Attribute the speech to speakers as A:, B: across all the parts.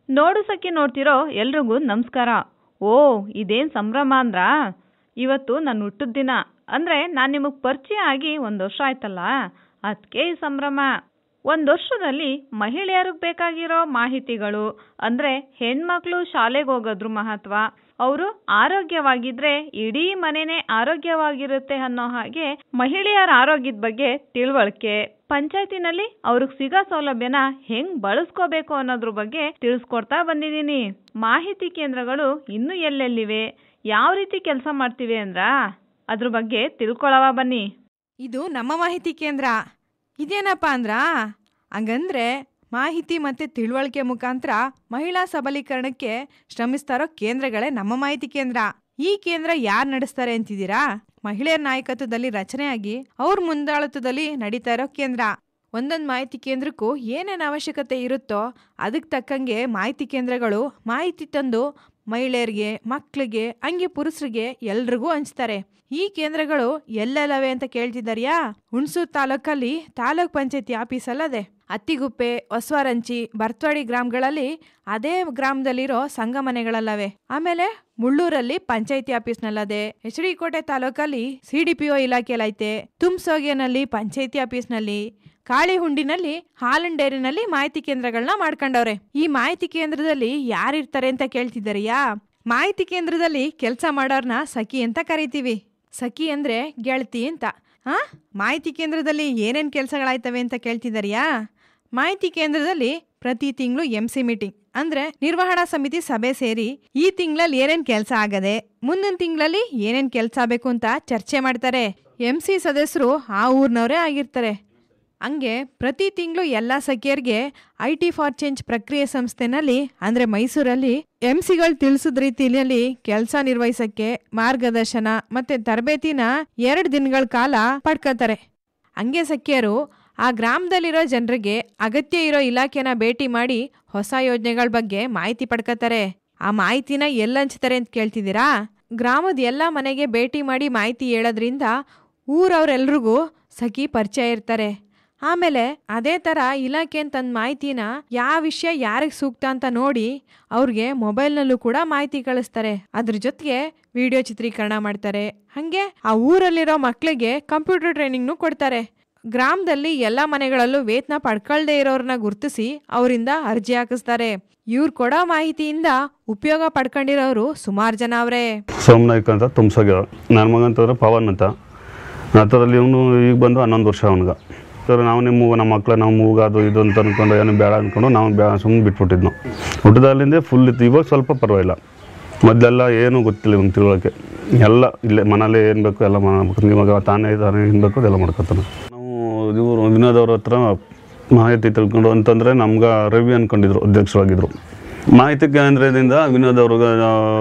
A: ನೋಡು ಸಖಿ ನೋಡ್ತಿರೋ ಎಲ್ರಿಗೂ ನಮಸ್ಕಾರ ಓ ಇದೇನು ಸಂಭ್ರಮ ಅಂದ್ರಾ ಇವತ್ತು ನನ್ನ ಹುಟ್ಟಿದ ದಿನ ಅಂದರೆ ನಾನು ನಿಮಗೆ ಪರಿಚಯ ಆಗಿ ಒಂದು ವರ್ಷ ಆಯ್ತಲ್ಲ ಅದಕ್ಕೆ ಈ ಸಂಭ್ರಮ ಒಂದು ವರ್ಷದಲ್ಲಿ ಮಹಿಳೆಯರಿಗೆ ಬೇಕಾಗಿರೋ ಮಾಹಿತಿಗಳು ಅಂದರೆ ಹೆಣ್ಮಕ್ಳು ಶಾಲೆಗೆ ಹೋಗೋದ್ರ ಮಹತ್ವ ಅವರು ಆರೋಗ್ಯವಾಗಿದ್ರೆ ಇಡೀ ಮನೆನೇ ಆರೋಗ್ಯವಾಗಿರುತ್ತೆ ಅನ್ನೋ ಹಾಗೆ ಮಹಿಳೆಯರ ಆರೋಗ್ಯದ ಬಗ್ಗೆ ತಿಳುವಳಿಕೆ ಪಂಚಾಯತಿನಲ್ಲಿ ಅವ್ರಿಗೆ ಸಿಗೋ ಸೌಲಭ್ಯನ ಹೆಂಗ್ ಬಳಸ್ಕೋಬೇಕು ಅನ್ನೋದ್ರ ಬಗ್ಗೆ ತಿಳಿಸ್ಕೊಡ್ತಾ ಬಂದಿದ್ದೀನಿ ಮಾಹಿತಿ ಕೇಂದ್ರಗಳು ಇನ್ನೂ ಎಲ್ಲೆಲ್ಲಿವೆ ಯಾವ ರೀತಿ ಕೆಲಸ ಮಾಡ್ತಿವೆ ಅಂದ್ರ ಅದ್ರ ಬಗ್ಗೆ ತಿಳ್ಕೊಳವ ಬನ್ನಿ
B: ಇದು ನಮ್ಮ ಮಾಹಿತಿ ಕೇಂದ್ರ ಇದೇನಪ್ಪ ಅಂದ್ರ ಹಂಗಂದ್ರೆ ಮಾಹಿತಿ ಮತ್ತು ತಿಳುವಳಿಕೆ ಮುಖಾಂತರ ಮಹಿಳಾ ಸಬಲೀಕರಣಕ್ಕೆ ಶ್ರಮಿಸ್ತಾ ಇರೋ ಕೇಂದ್ರಗಳೇ ನಮ್ಮ ಮಾಹಿತಿ ಕೇಂದ್ರ ಈ ಕೇಂದ್ರ ಯಾರು ನಡೆಸ್ತಾರೆ ಅಂತಿದ್ದೀರಾ ಮಹಿಳೆಯರ ನಾಯಕತ್ವದಲ್ಲಿ ರಚನೆಯಾಗಿ ಅವ್ರ ಮುಂದಾಳತ್ವದಲ್ಲಿ ನಡೀತಾ ಇರೋ ಕೇಂದ್ರ ಒಂದೊಂದು ಮಾಹಿತಿ ಕೇಂದ್ರಕ್ಕೂ ಏನೇನು ಅವಶ್ಯಕತೆ ಇರುತ್ತೋ ಅದಕ್ಕೆ ತಕ್ಕಂಗೆ ಮಾಹಿತಿ ಕೇಂದ್ರಗಳು ಮಾಹಿತಿ ತಂದು ಮಹಿಳೆಯರಿಗೆ ಮಕ್ಕಳಿಗೆ ಹಂಗೆ ಪುರುಷರಿಗೆ ಎಲ್ರಿಗೂ ಹಂಚ್ತಾರೆ ಈ ಕೇಂದ್ರಗಳು ಎಲ್ಲೆಲ್ಲವೆ ಅಂತ ಕೇಳ್ತಿದ್ದಾರ್ಯಾ ಹುಣಸೂರು ತಾಲೂಕಲ್ಲಿ ತಾಲೂಕ್ ಪಂಚಾಯತಿ ಆಫೀಸ್ ಅಲ್ಲದೆ ಅತ್ತಿಗುಪ್ಪೆ ಹೊಸವಾರಂಚಿ ಬರ್ತವಾಡಿ ಗ್ರಾಮಗಳಲ್ಲಿ ಅದೇ ಗ್ರಾಮದಲ್ಲಿರೋ ಸಂಘ ಮನೆಗಳಲ್ಲವೆ ಆಮೇಲೆ ಮುಳ್ಳೂರಲ್ಲಿ ಪಂಚಾಯತಿ ಆಫೀಸ್ನಲ್ಲದೆ ಎಚ್ ಡಿ ಕೋಟೆ ತಾಲೂಕಲ್ಲಿ ಸಿ ಡಿ ಪಿ ಒ ಇಲಾಖೆಲೈತೆ ತುಮ್ಸೋಗೆನಲ್ಲಿ ಪಂಚಾಯತಿ ಆಫೀಸ್ನಲ್ಲಿ ಕಾಳಿಹುಂಡಿನಲ್ಲಿ ಹಾಲನ್ ಡೈರಿನಲ್ಲಿ ಮಾಹಿತಿ ಕೇಂದ್ರಗಳನ್ನ ಮಾಡ್ಕೊಂಡವ್ರೆ ಈ ಮಾಹಿತಿ ಕೇಂದ್ರದಲ್ಲಿ ಯಾರಿರ್ತಾರೆ ಅಂತ ಕೇಳ್ತಿದ್ದಾರೆಯಾ ಮಾಹಿತಿ ಕೇಂದ್ರದಲ್ಲಿ ಕೆಲಸ ಮಾಡೋರ್ನ ಸಖಿ ಅಂತ ಕರಿತೀವಿ ಸಖಿ ಅಂದ್ರೆ ಗೆಳತಿ ಅಂತ ಹಾ ಮಾಹಿತಿ ಕೇಂದ್ರದಲ್ಲಿ ಏನೇನ್ ಕೆಲಸಗಳಾಯ್ತವೆ ಅಂತ ಕೇಳ್ತಿದ್ದಾರೆಯಾ ಮಾಹಿತಿ ಕೇಂದ್ರದಲ್ಲಿ ಪ್ರತಿ ತಿಂಗಳು ಎಂ ಸಿ ಮೀಟಿಂಗ್ ಅಂದ್ರೆ ನಿರ್ವಹಣಾ ಸಮಿತಿ ಸಭೆ ಸೇರಿ ಈ ತಿಂಗಳಲ್ಲಿ ಏನೇನ್ ಕೆಲಸ ಆಗದೆ ಮುಂದಿನ ತಿಂಗಳಲ್ಲಿ ಏನೇನ್ ಕೆಲಸ ಆಗಬೇಕು ಅಂತ ಚರ್ಚೆ ಮಾಡ್ತಾರೆ ಎಂ ಸಿ ಸದಸ್ಯರು ಆ ಊರ್ನವರೇ ಆಗಿರ್ತಾರೆ ಹಂಗೆ ಪ್ರತಿ ತಿಂಗಳು ಎಲ್ಲ ಸಖಿಯರಿಗೆ ಐ ಟಿ ಫಾರ್ ಚೇಂಜ್ ಪ್ರಕ್ರಿಯೆ ಸಂಸ್ಥೆನಲ್ಲಿ ಅಂದ್ರೆ ಮೈಸೂರಲ್ಲಿ ಎಂ ಸಿಗಳು ತಿಳಿಸಿದ ರೀತಿಯಲ್ಲಿ ಕೆಲಸ ನಿರ್ವಹಿಸಕ್ಕೆ ಮಾರ್ಗದರ್ಶನ ಮತ್ತೆ ತರಬೇತಿನ ಎರಡು ದಿನಗಳ ಕಾಲ ಪಡ್ಕೋತಾರೆ ಹಂಗೆ ಸಖಿಯರು ಆ ಗ್ರಾಮದಲ್ಲಿರೋ ಜನರಿಗೆ ಅಗತ್ಯ ಇರೋ ಇಲಾಖೆನ ಭೇಟಿ ಮಾಡಿ ಹೊಸ ಯೋಜನೆಗಳ ಬಗ್ಗೆ ಮಾಹಿತಿ ಪಡ್ಕೋತಾರೆ ಆ ಮಾಹಿತಿನ ಎಲ್ಲ ಹಂಚ್ತಾರೆ ಅಂತ ಕೇಳ್ತಿದ್ದೀರಾ ಗ್ರಾಮದ ಎಲ್ಲ ಮನೆಗೆ ಭೇಟಿ ಮಾಡಿ ಮಾಹಿತಿ ಹೇಳೋದ್ರಿಂದ ಊರವ್ರೆಲ್ರಿಗೂ ಸಖಿ ಪರಿಚಯ ಇರ್ತಾರೆ ಆಮೇಲೆ ಅದೇ ಥರ ಇಲಾಖೆ ತನ್ನ ಮಾಹಿತಿನ ಯಾವ ವಿಷಯ ಯಾರಿಗೆ ಸೂಕ್ತ ಅಂತ ನೋಡಿ ಅವ್ರಿಗೆ ಮೊಬೈಲ್ನಲ್ಲೂ ಕೂಡ ಮಾಹಿತಿ ಕಳಿಸ್ತಾರೆ ಅದ್ರ ಜೊತೆಗೆ ವಿಡಿಯೋ ಚಿತ್ರೀಕರಣ ಮಾಡ್ತಾರೆ ಹಾಗೆ ಆ ಊರಲ್ಲಿರೋ ಮಕ್ಕಳಿಗೆ ಕಂಪ್ಯೂಟರ್ ಟ್ರೈನಿಂಗ್ನು ಕೊಡ್ತಾರೆ ಗ್ರಾಮದಲ್ಲಿ ಎಲ್ಲ ಮನೆಗಳಲ್ಲೂ ವೇತನ ಪಡ್ಕೊಳ್ದೇ ಇರೋರನ್ನ ಗುರ್ತಿಸಿ ಅವರಿಂದ ಅರ್ಜಿ ಹಾಕಿಸ್ತಾರೆ ಇವ್ರು ಕೊಡೋ ಮಾಹಿತಿಯಿಂದ ಉಪಯೋಗ ಪಡ್ಕೊಂಡಿರೋರು ಸುಮಾರು ಜನ ಅವರೇ
C: ಸೋಮನಾಯ್ಕ ಅಂತ ತುಂಬ್ಸೋಗ್ಯ ನನ್ನ ಮಗ ಅಂತಂದ್ರೆ ಪವನ್ ಅಂತ ಅದರಲ್ಲಿ ಇವನು ಈಗ ಬಂದು ಹನ್ನೊಂದು ವರ್ಷ ಅವನಿಗೆ ಸರ್ ನಾವು ನಿಮ್ಮ ನಮ್ಮ ಮಕ್ಳು ನಾವು ಮೂಗ ಅದು ಇದು ಅಂತ ಅಂದ್ಕೊಂಡು ಏನು ಬೇಡ ಅಂದ್ಕೊಂಡು ನಾವು ಬೇ ಸುಮ್ಮನೆ ಬಿಟ್ಬಿಟ್ಟಿದ್ನು ಹುಟ್ಟದಾಗಲಿಂದ ಫುಲ್ ಇತ್ತು ಇವಾಗ ಸ್ವಲ್ಪ ಪರವಾಗಿಲ್ಲ ಮೊದಲೆಲ್ಲ ಏನೂ ಗೊತ್ತಿಲ್ಲ ಇವ್ನು ತಿಳುವಳಿಕೆ ಎಲ್ಲ ಇಲ್ಲೇ ಮನೇಲಿ ಏನು ಬೇಕು ಎಲ್ಲ ಮಾಡ್ಬೇಕು ಇವಾಗ ತಾನೇ ತಾನೇ ಏನು ಬೇಕು ಅದೆಲ್ಲ ಮಾಡ್ಕೊತಾನೆ ನಾವು ಇವರು ವಿನೋದ್ ಅವ್ರ ಹತ್ರ ಮಾಹಿತಿ ತಿಳ್ಕೊಂಡು ಅಂತಂದರೆ ನಮ್ಗೆ ರವಿ ಅಂದ್ಕೊಂಡಿದ್ರು ಅಧ್ಯಕ್ಷರಾಗಿದ್ದರು ಮಾಹಿತಿ ಕೇಂದ್ರದಿಂದ ವಿನೋದ್ ಅವ್ರಿಗೆ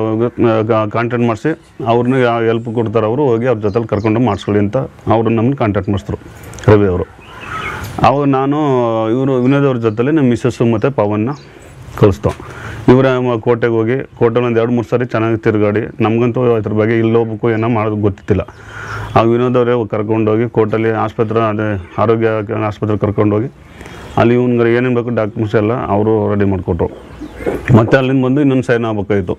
C: ಕಾಂಟ್ಯಾಕ್ಟ್ ಮಾಡಿಸಿ ಅವ್ರನ್ನ ಹೆಲ್ಪ್ ಕೊಡ್ತಾರೆ ಅವರು ಹೋಗಿ ಅವ್ರ ಜೊತೆಲಿ ಕರ್ಕೊಂಡು ಮಾಡಿಸ್ಕೊಳ್ಳಿ ಅಂತ ಅವರು ನಮ್ಮನ್ನ ಕಾಂಟ್ಯಾಕ್ಟ್ ಮಾಡಿಸಿದ್ರು ರವಿ ಅವರು ಅವಾಗ ನಾನು ಇವರು ವಿನೋದ್ ಅವ್ರ ಜೊತೆಲಿ ನಮ್ಮ ಮಿಸ್ಸಸ್ಸು ಮತ್ತು ಪವನ್ನ ಕಳಿಸ್ತೋ ಇವರ ಕೋಟೆಗೆ ಹೋಗಿ ಕೋಟೆಲಿ ಒಂದು ಎರಡು ಮೂರು ಸಾರಿ ಚೆನ್ನಾಗಿ ತಿರುಗಾಡಿ ನಮಗಂತೂ ಅದ್ರ ಬಗ್ಗೆ ಇಲ್ಲಿ ಹೋಗ್ಬೇಕು ಏನೋ ಮಾಡೋದು ಗೊತ್ತಿತ್ತಿಲ್ಲ ಆ ವಿನೋದ್ ಅವರೇ ಕರ್ಕೊಂಡೋಗಿ ಕೋಟಲ್ಲಿ ಆಸ್ಪತ್ರೆ ಅದೇ ಆರೋಗ್ಯ ಆಸ್ಪತ್ರೆ ಕರ್ಕೊಂಡೋಗಿ ಅಲ್ಲಿ ಇವ್ನಿಗೆ ಏನೇನು ಬೇಕು ಡಾಕ್ಯುಮೆಂಟ್ಸ್ ಎಲ್ಲ ಅವರು ರೆಡಿ ಮಾಡಿಕೊಟ್ರು ಮತ್ತೆ ಅಲ್ಲಿಂದ ಬಂದು ಇನ್ನೊಂದು ಸೈನ್ ಆಗ್ಬೇಕಾಯಿತು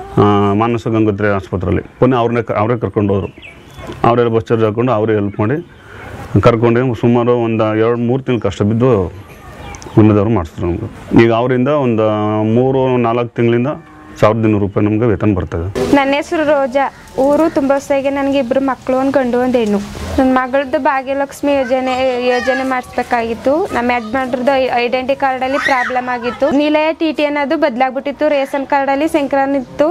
C: ಮಾನಸ ಗಂಗೋತ್ರಿ ಆಸ್ಪತ್ರೆಯಲ್ಲಿ ಪುನಃ ಅವ್ರನ್ನೇ ಅವರೇ ಕರ್ಕೊಂಡು ಹೋದರು ಅವರೇ ಬಸ್ ಚಾರ್ಜ್ ಹಾಕ್ಕೊಂಡು ಅವರೇ ಹೆಲ್ಪ್ ಮಾಡಿ ಕರ್ಕೊಂಡು ಸುಮಾರು ಒಂದು ಎರಡು ಮೂರು ತಿಂಗಳು ಕಷ್ಟ ಬಿದ್ದು ಉನ್ನದವ್ರು ಮಾಡಿಸಿದ್ರು ನಮ್ಗೆ ಈಗ ಅವರಿಂದ ಒಂದು ಮೂರು ನಾಲ್ಕು ತಿಂಗಳಿಂದ ಸಾವಿರದ ಇನ್ನೂರು ರೂಪಾಯಿ ನಮ್ಗೆ ವೇತನ ಬರ್ತದೆ
D: ನನ್ನ ಹೆಸರು ರೋಜಾ ಊರು ತುಂಬಸೆಗೆ ನನಗೆ ಇಬ್ಬರು ಮಕ್ಕಳು ಒಂದು ಗಂಡು ಒಂದು ಹೆಣ್ಣು ನನ್ನ ಮಗಳದ್ದು ಭಾಗ್ಯಲಕ್ಷ್ಮಿ ಯೋಜನೆ ಯೋಜನೆ ಮಾಡಿಸ್ಬೇಕಾಗಿತ್ತು ನಮ್ಮ ಯಜಮಾನ್ರದ್ದು ಐಡೆಂಟಿ ಕಾರ್ಡಲ್ಲಿ ಪ್ರಾಬ್ಲಮ್ ಆಗಿತ್ತು ನಿಲಯ ಟಿ ಟಿ ಅನ್ನೋದು ಬದಲಾಗ್ಬಿಟ್ಟಿತ್ತು ರೇಷನ್ ಕಾರ್ಡಲ್ಲಿ ಸಂಕ್ರಾಂತಿ ಇತ್ತು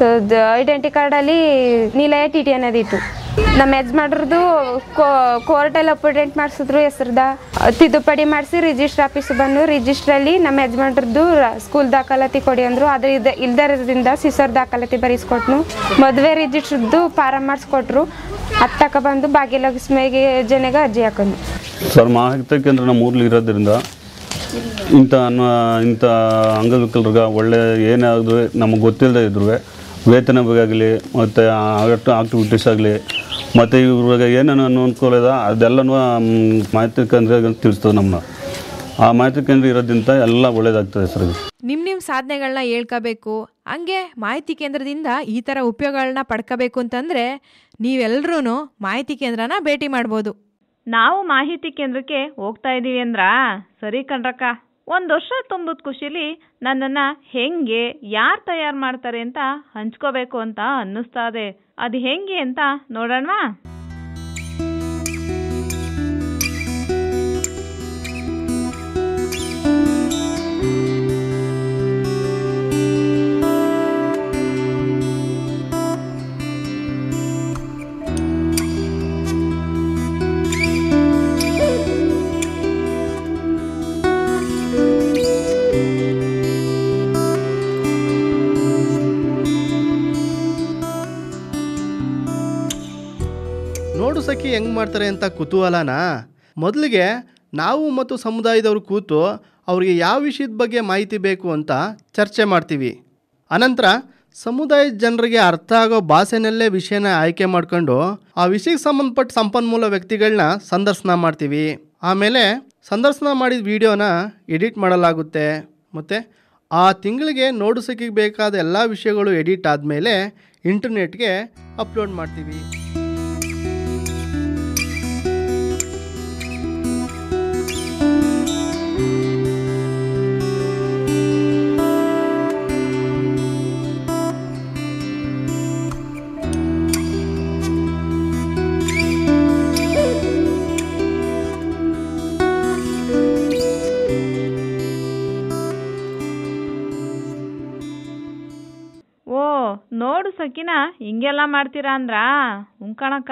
D: ಐಡೆಂಟಿ ಕಾರ್ಡಲ್ಲಿ ನಿಲಯ ಟಿ ಟಿ ಅನ್ನೋದಿತ್ತು ನಮ್ಮ ಯಜಮಾನ್ರದ್ದು ಕೋರ್ಟಲ್ಲಿ ಅಪಾಯಿಂಟ್ ಮಾಡಿಸಿದ್ರು ಹೆಸ್ರದ ತಿದ್ದುಪಡಿ ಮಾಡಿಸಿ ರಿಜಿಸ್ಟರ್ ಆಫೀಸ್ ಬಂದು ರಿಜಿಸ್ಟ್ರಲ್ಲಿ ನಮ್ಮ ಯಜಮಾನ್ರದ್ದು ಸ್ಕೂಲ್ ದಾಖಲಾತಿ ಕೊಡಿ ಅಂದರು ಆದರೆ ಇದು ಇಲ್ದರದಿಂದ ಸಿಸರ್ ದಾಖಲಾತಿ ಬರೆಸ್ಕೊಟ್ನು ಮದುವೆ ರಿಜಿಸ್ಟ್ರದ್ದು ಫಾರಮ್ ಮಾಡಿಸ್ಕೊಟ್ರು ಹತ್ತಕ ಬಂದು ಭಾಗ್ಯಲಕ್ಷ್ಮಿಗೆ ಯೋಜನೆಗೆ ಅರ್ಜಿ ಹಾಕೊಂಡು
C: ಸರ್ ಮಾಹಿತಿ ಕೇಂದ್ರ ನಮ್ಮ ಊರ್ಲಿ ಇರೋದ್ರಿಂದ ಇಂಥ ಅನ್ನ ಇಂಥ ಅಂಗವಿಕಲರಿಗೆ ಒಳ್ಳೆ ಏನೇ ಆದರೂ ನಮಗೆ ಗೊತ್ತಿಲ್ಲದೆ ಇದ್ರೂ ವೇತನ ಆಗಲಿ ಮತ್ತು ಆಕ್ಟಿವಿಟೀಸ್ ಆಗಲಿ ಮತ್ತು ಇವ್ರಿಗೆ ಏನೇನು ಅನುಕೂಲ ಇದೆ ಅದೆಲ್ಲನೂ ಮ್, ಮಾಹಿತಿ ಕೇಂದ್ರ ತಿಳಿಸ್ತದೆ ನಮ್ಮನ್ನ ಆ ಮಾಹಿತಿ ಕೇಂದ್ರ ಇರೋದ್ರಿಂದ ಎಲ್ಲ ಒಳ್ಳೇದಾಗ್ತದೆ ಸರ್ ಇದು
B: ನಿಮ್ ನಿಮ್ ಸಾಧನೆಗಳನ್ನ ಹೇಳ್ಕೋಬೇಕು ಹಂಗೆ ಮಾಹಿತಿ ಕೇಂದ್ರದಿಂದ ಈ ಥರ ಉಪಯೋಗಗಳನ್ನ ಪಡ್ಕೋಬೇಕು ಅಂತಂದರೆ ನೀವೆಲ್ಲರೂ ಮಾಹಿತಿ ಕೇಂದ್ರನ ಭೇಟಿ ಮಾಡ್ಬೋದು
A: ನಾವು ಮಾಹಿತಿ ಕೇಂದ್ರಕ್ಕೆ ಹೋಗ್ತಾ ಇದ್ದೀವಿ ಅಂದ್ರಾ ಸರಿ ಕಣ್ರಕ್ಕ ಒಂದು ವರ್ಷ ತುಂಬದ ಖುಷಿಲಿ ನನ್ನನ್ನು ಹೆಂಗೆ ಯಾರು ತಯಾರು ಮಾಡ್ತಾರೆ ಅಂತ ಹಂಚ್ಕೋಬೇಕು ಅಂತ ಅನ್ನಿಸ್ತಾ ಇದೆ ಅದು ಹೆಂಗೆ ಅಂತ ನೋಡೋಣವಾ
E: ನೋಡು ಸಖಿ ಹೆಂಗೆ ಮಾಡ್ತಾರೆ ಅಂತ ಕುತೂಹಲನಾ ಮೊದಲಿಗೆ ನಾವು ಮತ್ತು ಸಮುದಾಯದವರು ಕೂತು ಅವರಿಗೆ ಯಾವ ವಿಷಯದ ಬಗ್ಗೆ ಮಾಹಿತಿ ಬೇಕು ಅಂತ ಚರ್ಚೆ ಮಾಡ್ತೀವಿ ಅನಂತರ ಸಮುದಾಯದ ಜನರಿಗೆ ಅರ್ಥ ಆಗೋ ಭಾಷೆನಲ್ಲೇ ವಿಷಯನ ಆಯ್ಕೆ ಮಾಡ್ಕೊಂಡು ಆ ವಿಷಯಕ್ಕೆ ಸಂಬಂಧಪಟ್ಟ ಸಂಪನ್ಮೂಲ ವ್ಯಕ್ತಿಗಳನ್ನ ಸಂದರ್ಶನ ಮಾಡ್ತೀವಿ ಆಮೇಲೆ ಸಂದರ್ಶನ ಮಾಡಿದ ವಿಡಿಯೋನ ಎಡಿಟ್ ಮಾಡಲಾಗುತ್ತೆ ಮತ್ತು ಆ ತಿಂಗಳಿಗೆ ನೋಡು ಸಖಿಗೆ ಬೇಕಾದ ಎಲ್ಲ ವಿಷಯಗಳು ಎಡಿಟ್ ಆದಮೇಲೆ ಇಂಟರ್ನೆಟ್ಗೆ ಅಪ್ಲೋಡ್ ಮಾಡ್ತೀವಿ
A: ಓ ನೋಡು ಸಕಿನ ಹಿಂಗೆಲ್ಲ ಮಾಡ್ತೀರಾ ಅಂದ್ರಾ ಉಂಕಣಕ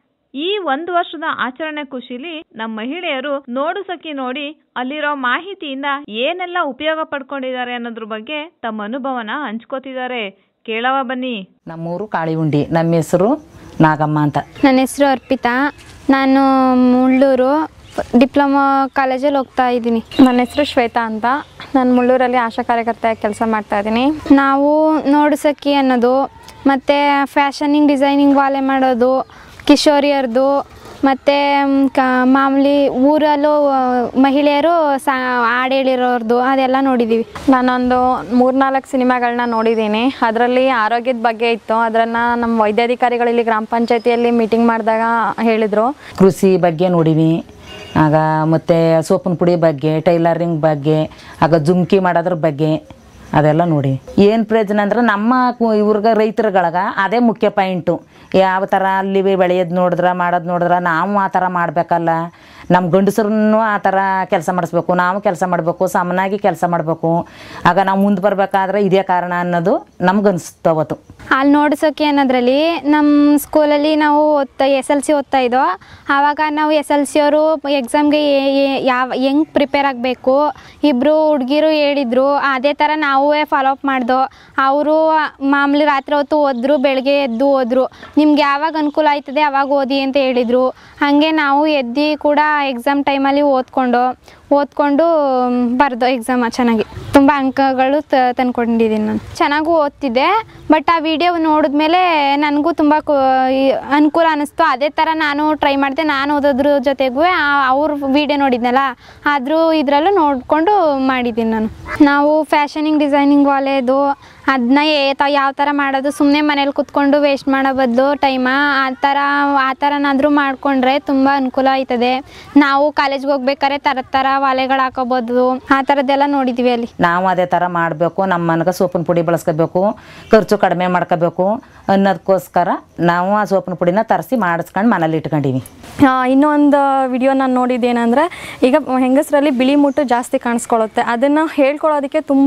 A: ಈ ಒಂದು ವರ್ಷದ ಆಚರಣೆ ಖುಷಿಲಿ ನಮ್ಮ ಮಹಿಳೆಯರು ನೋಡು ಸಖಿ ನೋಡಿ ಅಲ್ಲಿರೋ ಮಾಹಿತಿಯಿಂದ ಏನೆಲ್ಲ ಉಪಯೋಗ ಪಡ್ಕೊಂಡಿದ್ದಾರೆ ಅನ್ನೋದ್ರ ಬಗ್ಗೆ ತಮ್ಮ ಅನುಭವನ ಹಂಚ್ಕೋತಿದ್ದಾರೆ ಕೇಳವ ಬನ್ನಿ
F: ನಮ್ಮೂರು ಕಾಳಿಹುಂಡಿ ನಮ್ಮ ಹೆಸರು ನಾಗಮ್ಮ ಅಂತ
D: ನನ್ನ ಹೆಸರು ಅರ್ಪಿತಾ ನಾನು ಮುಳ್ಳೂರು ಡಿಪ್ಲೊಮಾ ಕಾಲೇಜಲ್ಲಿ ಹೋಗ್ತಾ ಇದ್ದೀನಿ
G: ನನ್ನ ಹೆಸರು ಶ್ವೇತಾ ಅಂತ ನಾನು ಮುಳ್ಳೂರಲ್ಲಿ ಆಶಾ ಕಾರ್ಯಕರ್ತೆಯಾಗಿ ಕೆಲಸ ಮಾಡ್ತಾ ಇದ್ದೀನಿ
D: ನಾವು ನೋಡ್ಸಕ್ಕಿ ಅನ್ನೋದು ಮತ್ತು ಫ್ಯಾಷನಿಂಗ್ ಡಿಸೈನಿಂಗ್ ವಾಲೆ ಮಾಡೋದು ಕಿಶೋರಿಯರ್ದು ಮತ್ತು ಕ ಮಾಮೂಲಿ ಊರಲ್ಲೂ ಆ, ಮಹಿಳೆಯರು ಸಾ ಹಾಡು ಹೇಳಿರೋರ್ದು ಅದೆಲ್ಲ ನೋಡಿದ್ದೀವಿ
G: ನಾನೊಂದು ಮೂರ್ನಾಲ್ಕು ಸಿನಿಮಾಗಳನ್ನ ನೋಡಿದ್ದೀನಿ ಅದರಲ್ಲಿ ಆರೋಗ್ಯದ ಬಗ್ಗೆ ಇತ್ತು ಅದನ್ನು ನಮ್ಮ ವೈದ್ಯಾಧಿಕಾರಿಗಳು ಇಲ್ಲಿ ಗ್ರಾಮ ಪಂಚಾಯತಿಯಲ್ಲಿ ಮೀಟಿಂಗ್ ಮಾಡಿದಾಗ ಹೇಳಿದರು
F: ಕೃಷಿ ಬಗ್ಗೆ ನೋಡೀವಿ ಆಗ ಮತ್ತು ಸೋಪಿನ ಪುಡಿ ಬಗ್ಗೆ ಟೈಲರಿಂಗ್ ಬಗ್ಗೆ ಆಗ ಜುಮ್ಕಿ ಮಾಡೋದ್ರ ಬಗ್ಗೆ ಅದೆಲ್ಲ ನೋಡಿ ಏನು ಪ್ರಯೋಜನ ಅಂದ್ರೆ ನಮ್ಮ ಕು- ಇವ್ರಿಗೆ ರೈತರುಗಳಿಗೆ ಅದೇ ಮುಖ್ಯ ಪಾಯಿಂಟು ಯಾವ ಥರ ಅಲ್ಲಿ ಬೆಳೆಯೋದು ನೋಡಿದ್ರೆ ಮಾಡೋದು ನೋಡಿದ್ರೆ ನಾವು ಆ ಥರ ಮಾಡಬೇಕಲ್ಲ ನಮ್ಮ ಗಂಡಸರನ್ನು ಆ ಥರ ಕೆಲಸ ಮಾಡಿಸ್ಬೇಕು ನಾವು ಕೆಲಸ ಮಾಡಬೇಕು ಸಮನಾಗಿ ಕೆಲಸ ಮಾಡಬೇಕು ಆಗ ನಾವು ಮುಂದೆ ಬರಬೇಕಾದ್ರೆ ಇದೇ ಕಾರಣ ಅನ್ನೋದು ನಮ್ಗೆ ಅನಿಸ್ತು ಅವತ್ತು
D: ಅಲ್ಲಿ ನೋಡ್ಸೋಕೆ ಅನ್ನೋದ್ರಲ್ಲಿ ನಮ್ಮ ಸ್ಕೂಲಲ್ಲಿ ನಾವು ಓದ್ತಾ ಎಸ್ ಎಲ್ ಸಿ ಓದ್ತಾ ಇದ್ದೋ ಆವಾಗ ನಾವು ಎಸ್ ಎಲ್ ಸಿ ಅವರು ಎಕ್ಸಾಮ್ಗೆ ಯಾವ ಹೆಂಗೆ ಪ್ರಿಪೇರ್ ಆಗಬೇಕು ಇಬ್ಬರು ಹುಡುಗಿರು ಹೇಳಿದರು ಅದೇ ಥರ ನಾವು ಫಾಲೋ ಅಪ್ ಮಾಡ್ದೋ ಅವರು ಮಾಮೂಲಿ ರಾತ್ರಿ ಹೊತ್ತು ಓದಿದ್ರು ಬೆಳಗ್ಗೆ ಎದ್ದು ಹೋದ್ರು ನಿಮ್ಗೆ ಯಾವಾಗ ಅನುಕೂಲ ಆಯ್ತದೆ ಅವಾಗ ಓದಿ ಅಂತ ಹೇಳಿದರು ಹಾಗೆ ನಾವು ಎದ್ದು ಕೂಡ ಎಕ್ಸಾಮ್ ಟೈಮಲ್ಲಿ ಓದ್ಕೊಂಡು ಓದ್ಕೊಂಡು ಬರೆದು ಎಕ್ಸಾಮ್ ಚೆನ್ನಾಗಿ ತುಂಬ ಅಂಕಗಳು ತ ತಂದ್ಕೊಂಡಿದ್ದೀನಿ ನಾನು ಚೆನ್ನಾಗೂ ಓದ್ತಿದ್ದೆ ಬಟ್ ಆ ವಿಡಿಯೋ ನೋಡಿದ್ಮೇಲೆ ನನಗೂ ತುಂಬ ಕು- ಈ- ಅನುಕೂಲ ಅನ್ನಿಸ್ತು ಅದೇ ಥರ ನಾನು ಟ್ರೈ ಮಾಡಿದೆ ನಾನು ಓದೋದ್ರ ಜೊತೆಗೂ ಅವ್ರ ವಿಡಿಯೋ ನೋಡಿದ್ನಲ್ಲ ಆದರೂ ಇದರಲ್ಲೂ ನೋಡಿಕೊಂಡು ಮಾಡಿದ್ದೀನಿ ನಾನು ನಾವು ಫ್ಯಾಷನಿಂಗ್ ಡಿಸೈನಿಂಗ್ ವಾಲೆದು ಅದನ್ನ ಯಾವ ಥರ ಮಾಡೋದು ಸುಮ್ಮನೆ ಮನೇಲಿ ಕುತ್ಕೊಂಡು ವೇಸ್ಟ್ ಮಾಡೋ ಬದಲು ಟೈಮ ಆ ಥರ ಆ ಥರನಾದರೂ ಮಾಡಿಕೊಂಡ್ರೆ ತುಂಬ ಅನುಕೂಲ ಆಯ್ತದೆ ನಾವು ಕಾಲೇಜ್ಗೆ ಹೋಗ್ಬೇಕಾದ್ರೆ ಥರ ಥರ ವಾಲೆಗಳು ಹಾಕೋಬೋದು ಆ ಥರದ್ದೆಲ್ಲ ನೋಡಿದ್ವಿ ಅಲ್ಲಿ
F: ನಾವು ಅದೇ ಥರ ಮಾಡಬೇಕು ನಮ್ಮ ಮನೆಗೆ ಸೋಪಿನ ಪುಡಿ ಬಳಸ್ಕೋಬೇಕು ಖರ್ಚು ಕಡಿಮೆ ಮಾಡ್ಕೋಬೇಕು ಅನ್ನೋದಕ್ಕೋಸ್ಕರ ನಾವು ಆ ಸೋಪಿನ ಪುಡಿನ ತರಿಸಿ ಮಾಡಿಸ್ಕೊಂಡು ಮನೇಲಿ ಇಟ್ಕೊಂಡೀವಿ
G: ಇನ್ನೊಂದು ವಿಡಿಯೋ ನಾನು ನೋಡಿದ್ದೇನೆಂದರೆ ಈಗ ಹೆಂಗಸರಲ್ಲಿ ಬಿಳಿ ಮುಟ್ಟು ಜಾಸ್ತಿ ಕಾಣಿಸ್ಕೊಳ್ಳುತ್ತೆ ಅದನ್ನು ಹೇಳ್ಕೊಳ್ಳೋದಕ್ಕೆ ತುಂಬ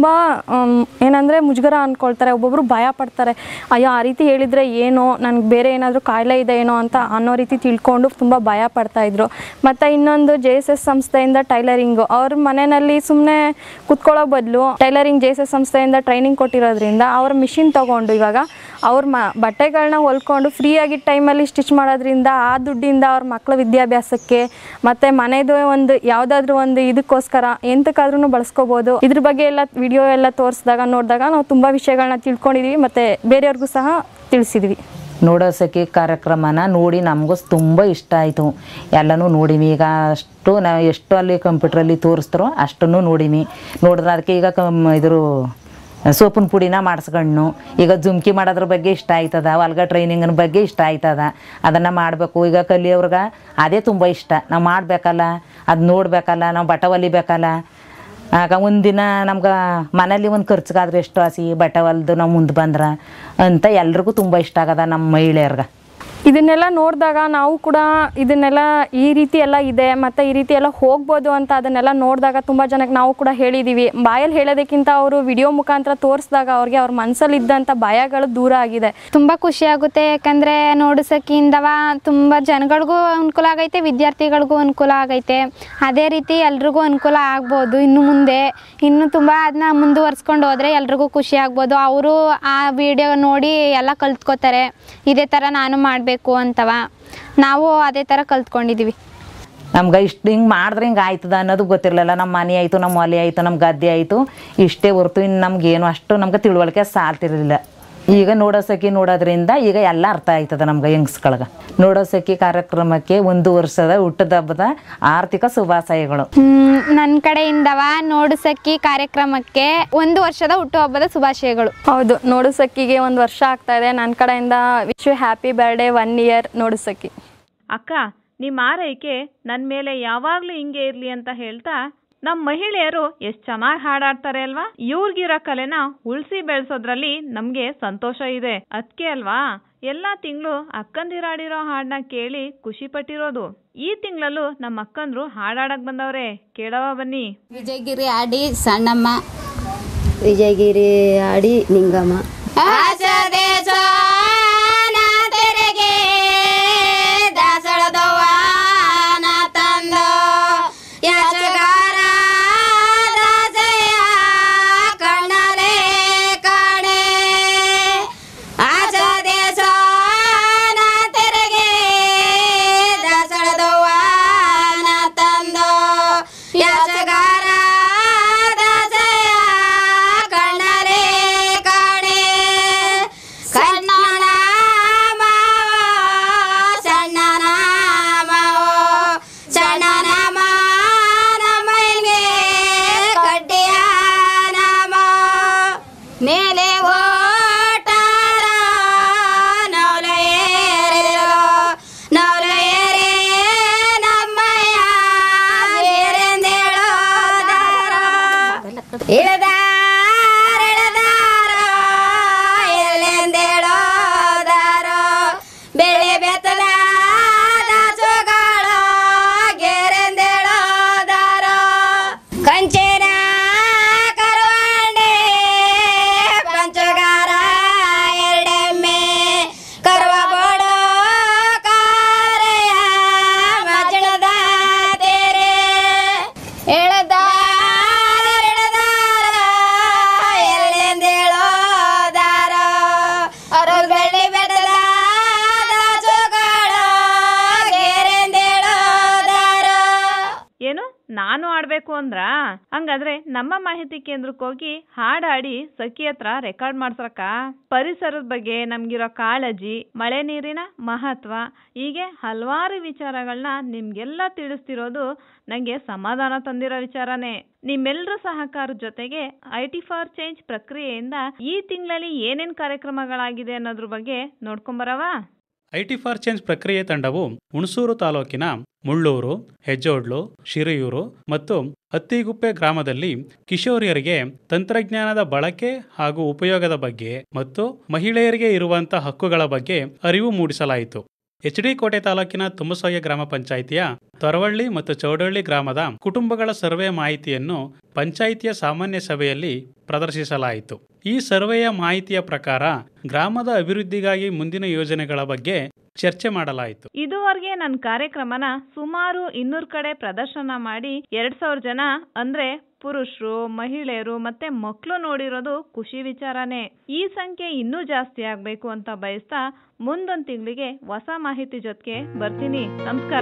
G: ಏನಂದರೆ ಮುಜುಗರ ಅಂದ್ಕೊಳ್ತಾರೆ ಒಬ್ಬೊಬ್ಬರು ಭಯ ಪಡ್ತಾರೆ ಅಯ್ಯೋ ಆ ರೀತಿ ಹೇಳಿದರೆ ಏನೋ ನನಗೆ ಬೇರೆ ಏನಾದರೂ ಕಾಯಿಲೆ ಇದೆ ಏನೋ ಅಂತ ಅನ್ನೋ ರೀತಿ ತಿಳ್ಕೊಂಡು ತುಂಬ ಭಯ ಪಡ್ತಾಯಿದ್ರು ಮತ್ತು ಇನ್ನೊಂದು ಜೆ ಎಸ್ ಎಸ್ ಸಂಸ್ಥೆಯಿಂದ ಟೈಲರಿಂಗು ಅವ್ರ ಮನೆಯಲ್ಲಿ ಸುಮ್ಮನೆ ಕುತ್ಕೊಳ್ಳೋ ಬದಲು ಟೈಲರಿಂಗ್ ಜೆ ಎಸ್ ಎಸ್ ಸಂಸ್ಥೆಯಿಂದ ಟ್ರೈನಿಂಗ್ ಕೊಟ್ಟಿರೋದ್ರಿಂದ ಅವ್ರ ಮಿಷಿನ್ ತೊಗೊಂಡು ಇವಾಗ ಅವ್ರ ಮ ಬಟ್ಟೆಗಳನ್ನ ಹೊಲ್ಕೊಂಡು ಫ್ರೀಯಾಗಿ ಟೈಮಲ್ಲಿ ಸ್ಟಿಚ್ ಮಾಡೋದ್ರಿಂದ ಆ ದುಡ್ಡಿಂದ ಅವ್ರ ಮಕ್ಕಳ ವಿದ್ಯಾಭ್ಯಾಸಕ್ಕೆ ಮತ್ತು ಮನೆದು ಒಂದು ಯಾವುದಾದ್ರೂ ಒಂದು ಇದಕ್ಕೋಸ್ಕರ ಎಂತಕ್ಕಾದ್ರೂ ಬಳಸ್ಕೋಬೋದು ಇದ್ರ ಬಗ್ಗೆ ಎಲ್ಲ ವಿಡಿಯೋ ಎಲ್ಲ ತೋರಿಸಿದಾಗ ನೋಡಿದಾಗ ನಾವು ತುಂಬ ವಿಷಯಗಳನ್ನ ತಿಳ್ಕೊಂಡಿದ್ದೀವಿ ಮತ್ತು ಬೇರೆಯವ್ರಿಗೂ ಸಹ ತಿಳಿಸಿದ್ವಿ
F: ನೋಡೋ ಸಖಿ ಕಾರ್ಯಕ್ರಮನ ನೋಡಿ ನಮಗೂ ತುಂಬ ಇಷ್ಟ ಆಯಿತು ಎಲ್ಲನೂ ನೋಡೀವಿ ಈಗ ಅಷ್ಟು ನಾವು ಎಷ್ಟು ಅಲ್ಲಿ ಕಂಪ್ಯೂಟ್ರಲ್ಲಿ ತೋರಿಸ್ತಾರೋ ಅಷ್ಟನ್ನು ನೋಡೀವಿ ನೋಡಿದ್ರೆ ಅದಕ್ಕೆ ಈಗ ಕಮ್ ಇದ್ರ ಸೋಪಿನ ಪುಡಿನ ಮಾಡಿಸ್ಕೊಂಡು ಈಗ ಜುಮ್ಕಿ ಮಾಡೋದ್ರ ಬಗ್ಗೆ ಇಷ್ಟ ಆಯ್ತದ ಹೊಲ್ಗ ಟ್ರೈನಿಂಗಿನ ಬಗ್ಗೆ ಇಷ್ಟ ಆಯ್ತದ ಅದನ್ನು ಮಾಡಬೇಕು ಈಗ ಕಲಿಯೋರ್ಗೆ ಅದೇ ತುಂಬ ಇಷ್ಟ ನಾವು ಮಾಡಬೇಕಲ್ಲ ಅದು ನೋಡಬೇಕಲ್ಲ ನಾವು ಬಟ್ಟೆ ಹೊಲಿಬೇಕಲ್ಲ ಆಗ ಒಂದಿನ ನಮ್ಗೆ ಮನೇಲಿ ಒಂದು ಖರ್ಚಿಗಾದ್ರೆ ಎಷ್ಟು ಆಸಿ ಬಟ್ಟೆ ಹೊಲ್ದು ನಾವು ಮುಂದೆ ಬಂದ್ರೆ ಅಂತ ಎಲ್ರಿಗೂ ತುಂಬ ಇಷ್ಟ ಆಗದ ನಮ್ಮ ಮಹಿಳೆಯರ್ಗೆ
G: ಇದನ್ನೆಲ್ಲ ನೋಡಿದಾಗ ನಾವು ಕೂಡ ಇದನ್ನೆಲ್ಲ ಈ ರೀತಿ ಎಲ್ಲ ಇದೆ ಮತ್ತು ಈ ರೀತಿ ಎಲ್ಲ ಹೋಗ್ಬೋದು ಅಂತ ಅದನ್ನೆಲ್ಲ ನೋಡಿದಾಗ ತುಂಬ ಜನಕ್ಕೆ ನಾವು ಕೂಡ ಹೇಳಿದ್ದೀವಿ ಬಾಯಲ್ಲಿ ಹೇಳೋದಕ್ಕಿಂತ ಅವರು ವಿಡಿಯೋ ಮುಖಾಂತರ ತೋರಿಸಿದಾಗ ಅವ್ರಿಗೆ ಅವ್ರ ಮನಸ್ಸಲ್ಲಿ ಇದ್ದಂಥ ಭಯಗಳು ದೂರ ಆಗಿದೆ
D: ತುಂಬ ಖುಷಿ ಆಗುತ್ತೆ ಯಾಕಂದರೆ ನೋಡಿಸೋಕ್ಕಿಂದವ ತುಂಬ ಜನಗಳಿಗೂ ಅನುಕೂಲ ಆಗೈತೆ ವಿದ್ಯಾರ್ಥಿಗಳಿಗೂ ಅನುಕೂಲ ಆಗೈತೆ ಅದೇ ರೀತಿ ಎಲ್ರಿಗೂ ಅನುಕೂಲ ಆಗ್ಬೋದು ಇನ್ನು ಮುಂದೆ ಇನ್ನು ತುಂಬ ಅದನ್ನ ಮುಂದುವರ್ಸ್ಕೊಂಡು ಹೋದರೆ ಎಲ್ರಿಗೂ ಖುಷಿ ಆಗ್ಬೋದು ಅವರು ಆ ವಿಡಿಯೋ ನೋಡಿ ಎಲ್ಲ ಕಲ್ತ್ಕೋತಾರೆ ಇದೇ ಥರ ನಾನು ಮಾಡಬೇಕು ಅಂತವ ನಾವು ಅದೇ ಥರ ಕಲ್ತ್ಕೊಂಡಿದ್ದೀವಿ
F: ನಮ್ಗೆ ಇಷ್ಟು ಹಿಂಗೆ ಮಾಡಿದ್ರೆ ಹಿಂಗೆ ಆಯ್ತದ ಅನ್ನೋದು ಗೊತ್ತಿರಲಿಲ್ಲ ನಮ್ಮ ಮನೆ ಆಯಿತು ನಮ್ಮ ಹೊಲೆ ಆಯಿತು ನಮ್ಮ ಗದ್ದೆ ಆಯಿತು ಇಷ್ಟೇ ಹೊರ್ತು ಇನ್ನು ನಮ್ಗೇನು ಅಷ್ಟು ನಮ್ಗೆ ತಿಳುವಳಿಕೆ ಸಾಲ್ತಿರಲಿಲ್ಲ ಈಗ ನೋಡೋ ಸಖಿ ನೋಡೋದ್ರಿಂದ ಈಗ ಎಲ್ಲ ಅರ್ಥ ಆಯ್ತದ ನಮ್ಗೆ ಹೆಂಗಸ್ಗಳ್ಗೆ ನೋಡೋ ಸಖಿ ಕಾರ್ಯಕ್ರಮಕ್ಕೆ ಒಂದು ವರ್ಷದ ಹುಟ್ಟದ ಹಬ್ಬದ ಆರ್ಥಿಕ ಶುಭಾಶಯಗಳು
D: ನನ್ನ ಕಡೆಯಿಂದವ ನೋಡಿಸಕ್ಕಿ ಕಾರ್ಯಕ್ರಮಕ್ಕೆ ಒಂದು ವರ್ಷದ ಹುಟ್ಟುಹಬ್ಬದ ಶುಭಾಶಯಗಳು
G: ಹೌದು ನೋಡು ಸಕ್ಕಿಗೆ ಒಂದು ವರ್ಷ ಆಗ್ತಾ ಇದೆ ನನ್ನ ಕಡೆಯಿಂದ wish happy birthday one year ನೋಡು ಸಕ್ಕಿ
A: ಅಕ್ಕ ನಿಮ್ಮ ಆರೈಕೆ ನನ್ನ ಮೇಲೆ ಯಾವಾಗಲೂ ಹಿಂಗೆ ಇರಲಿ ಅಂತ ಹೇಳ್ತಾ ನಮ್ಮ ಮಹಿಳೆಯರು ಎಷ್ಟು ಚೆನ್ನಾಗಿ ಹಾಡಾಡ್ತಾರೆ ಅಲ್ವಾ ಇವ್ರಿಗಿರೋ ಕಲೆನ ಉಳಿಸಿ ಬೆಳೆಸೋದ್ರಲ್ಲಿ ನಮಗೆ ಸಂತೋಷ ಇದೆ ಅದಕ್ಕೆ ಅಲ್ವಾ ಎಲ್ಲ ತಿಂಗಳು ಅಕ್ಕಂದಿರಾಡಿರೋ ಹಾಡನ್ನ ಕೇಳಿ ಖುಷಿ ಪಟ್ಟಿರೋದು ಈ ತಿಂಗಳಲ್ಲೂ ನಮ್ಮ ಅಕ್ಕಂದ್ರು ಹಾಡಾಡಕ್ ಬಂದವ್ರೆ ಕೇಳವ ಬನ್ನಿ
H: ವಿಜಯಗಿರಿ ಆಡಿ ಸಣ್ಣಮ್ಮ
I: ವಿಜಯಗಿರಿ ಆಡಿ ನಿಂಗಮ್ಮ
H: ತೆರೆಗೆ ದಾಸಳದವ್ವ ನಾ ತಂದು ಯಾಚಗಾರ ದಾಸಯ್ಯ ಕಣ್ಣಲೆ ಕಾಣೆ ಆಚ ದೇಶ ನಾ ತೆರೆಗೆ ದಾಸಳದವ್ವ ನಾ ತಂದು ಯಾಚಗಾರ ದಾಸಯ್ಯ ಕಣ್ಣಲೆ ಕಾಣೆ ಸಣ್ಣನ ಮಾವ ಸಣ್ಣನ ಮಾವ ಸಣ್ಣನ ಮಾನಮ್ಮನಿಗೆ ಕಡ್ಡಿಯ ನಾಮ ಮೇಲೆ ಓಟಾರ ನವಲೆಯೇರೋ ನವಲೆಯರೇ ನಮ್ಮಯ್ಯ ಬೇರೆಂದೇಳೋದಾರ ಇಳದಾರ ಇಳದಾರ ಎಲ್ಲೆಂದೇಳೋದಾರ ಬೆಳೆ ಬೆತ್ತದ ದಾಸೋಗಳ ಗೆರೆಂದೇಳೋದಾರ ಕಂಚೇನ ಕರವಾಂಡೆ ಪಂಚಗಾರ ಎರಡೆಮ್ಮೆ ಕರವ ಬೋಡೋ ಕಾರೆಯ ಮಜಳದ ತೇರೆ ಎಳದಾರ ಎಳದಾರ ಎಲ್ಲೆಂದೇಳೋದಾರ ಅರ ಬೆಳ್ಳಿ ಬೆಟ್ಟದ ದಾಸೋಗಳ ಗೆರೆಂದೇಳೋದಾರ
A: ಏನು ನಾನು ಆಡ್ಬೇಕು ಅಂದ್ರ ಹಂಗಾದ್ರೆ ನಮ್ಮ ಮಾಹಿತಿ ಕೇಂದ್ರಕ್ಕೆ ಹೋಗಿ ಹಾಡಾಡಿ ಸಖಿ ಹತ್ರ ರೆಕಾರ್ಡ್ ಮಾಡ್ಸರಕ್ಕ ಪರಿಸರದ ಬಗ್ಗೆ ನಮ್ಗಿರೋ ಕಾಳಜಿ ಮಳೆ ನೀರಿನ ಮಹತ್ವ ಹೀಗೆ ಹಲವಾರು ವಿಚಾರಗಳನ್ನ ನಿಮ್ಗೆಲ್ಲ ತಿಳಿಸ್ತಿರೋದು ನಂಗೆ ಸಮಾಧಾನ ತಂದಿರೋ ವಿಚಾರನೇ ನಿಮ್ಮೆಲ್ಲರ ಸಹಕಾರದ ಜೊತೆಗೆ ಐ ಟಿ ಫಾರ್ ಚೇಂಜ್ ಪ್ರಕ್ರಿಯೆಯಿಂದ ಈ ತಿಂಗಳಲ್ಲಿ ಏನೇನ್ ಕಾರ್ಯಕ್ರಮಗಳಾಗಿದೆ ಅನ್ನೋದ್ರ ಬಗ್ಗೆ ನೋಡ್ಕೊಂಬರವಾ
J: ಐಟಿ ಫಾರ್ ಚೇಂಜ್ ಪ್ರಕ್ರಿಯೆ ತಂಡವು ಹುಣಸೂರು ತಾಲೂಕಿನ ಮುಳ್ಳೂರು ಹೆಜ್ಜೋಡ್ಲು ಶಿರಿಯೂರು ಮತ್ತು ಅತ್ತಿಗುಪ್ಪೆ ಗ್ರಾಮದಲ್ಲಿ ಕಿಶೋರಿಯರಿಗೆ ತಂತ್ರಜ್ಞಾನದ ಬಳಕೆ ಹಾಗೂ ಉಪಯೋಗದ ಬಗ್ಗೆ ಮತ್ತು ಮಹಿಳೆಯರಿಗೆ ಇರುವಂತಹ ಹಕ್ಕುಗಳ ಬಗ್ಗೆ ಅರಿವು ಮೂಡಿಸಲಾಯಿತು ಎಚ್ ಡಿ ಕೋಟೆ ತಾಲೂಕಿನ ತುಂಬಸೊಯ್ಯ ಗ್ರಾಮ ಪಂಚಾಯಿತಿಯ ತೊರವಳ್ಳಿ ಮತ್ತು ಚೌಡಳ್ಳಿ ಗ್ರಾಮದ ಕುಟುಂಬಗಳ ಸರ್ವೆ ಮಾಹಿತಿಯನ್ನು ಪಂಚಾಯಿತಿಯ ಸಾಮಾನ್ಯ ಸಭೆಯಲ್ಲಿ ಪ್ರದರ್ಶಿಸಲಾಯಿತು ಈ ಸರ್ವೆಯ ಮಾಹಿತಿಯ ಪ್ರಕಾರ ಗ್ರಾಮದ ಅಭಿವೃದ್ಧಿಗಾಗಿ ಮುಂದಿನ ಯೋಜನೆಗಳ ಬಗ್ಗೆ ಚರ್ಚೆ ಮಾಡಲಾಯಿತು
A: ಇದುವರೆಗೆ ನನ್ನ ಕಾರ್ಯಕ್ರಮನ ಸುಮಾರು ಇನ್ನೂರು ಕಡೆ ಪ್ರದರ್ಶನ ಮಾಡಿ ಎರಡ್ ಸಾವಿರ ಜನ ಅಂದ್ರೆ ಪುರುಷರು ಮಹಿಳೆಯರು ಮತ್ತೆ ಮಕ್ಕಳು ನೋಡಿರೋದು ಖುಷಿ ವಿಚಾರನೇ ಈ ಸಂಖ್ಯೆ ಇನ್ನೂ ಜಾಸ್ತಿ ಆಗ್ಬೇಕು ಅಂತ ಬಯಸ್ತಾ ಮುಂದೊಂದ್ ತಿಂಗಳಿಗೆ ಹೊಸ ಮಾಹಿತಿ ಜೊತೆಗೆ ಬರ್ತೀನಿ ನಮಸ್ಕಾರ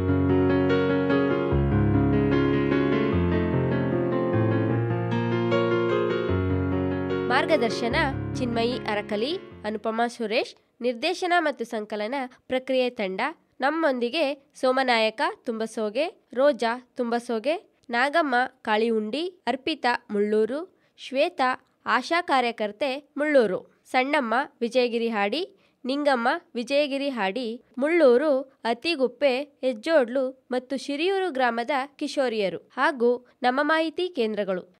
K: ಮಾರ್ಗದರ್ಶನ ಚಿನ್ಮಯಿ ಅರಕಲಿ ಅನುಪಮಾ ಸುರೇಶ್ ನಿರ್ದೇಶನ ಮತ್ತು ಸಂಕಲನ ಪ್ರಕ್ರಿಯೆ ತಂಡ ನಮ್ಮೊಂದಿಗೆ ಸೋಮನಾಯಕ ತುಂಬಸೋಗೆ ರೋಜಾ ತುಂಬಸೋಗೆ ನಾಗಮ್ಮ ಕಾಳಿಹುಂಡಿ ಅರ್ಪಿತಾ ಮುಳ್ಳೂರು ಶ್ವೇತಾ ಆಶಾ ಕಾರ್ಯಕರ್ತೆ ಮುಳ್ಳೂರು ಸಣ್ಣಮ್ಮ ವಿಜಯಗಿರಿ ಹಾಡಿ ನಿಂಗಮ್ಮ ವಿಜಯಗಿರಿ ಹಾಡಿ ಮುಳ್ಳೂರು ಅತಿಗುಪ್ಪೆ ಹೆಜ್ಜೋಡ್ಲು ಮತ್ತು ಶಿರಿಯೂರು ಗ್ರಾಮದ ಕಿಶೋರಿಯರು ಹಾಗೂ ನಮ್ಮ ಮಾಹಿತಿ ಕೇಂದ್ರಗಳು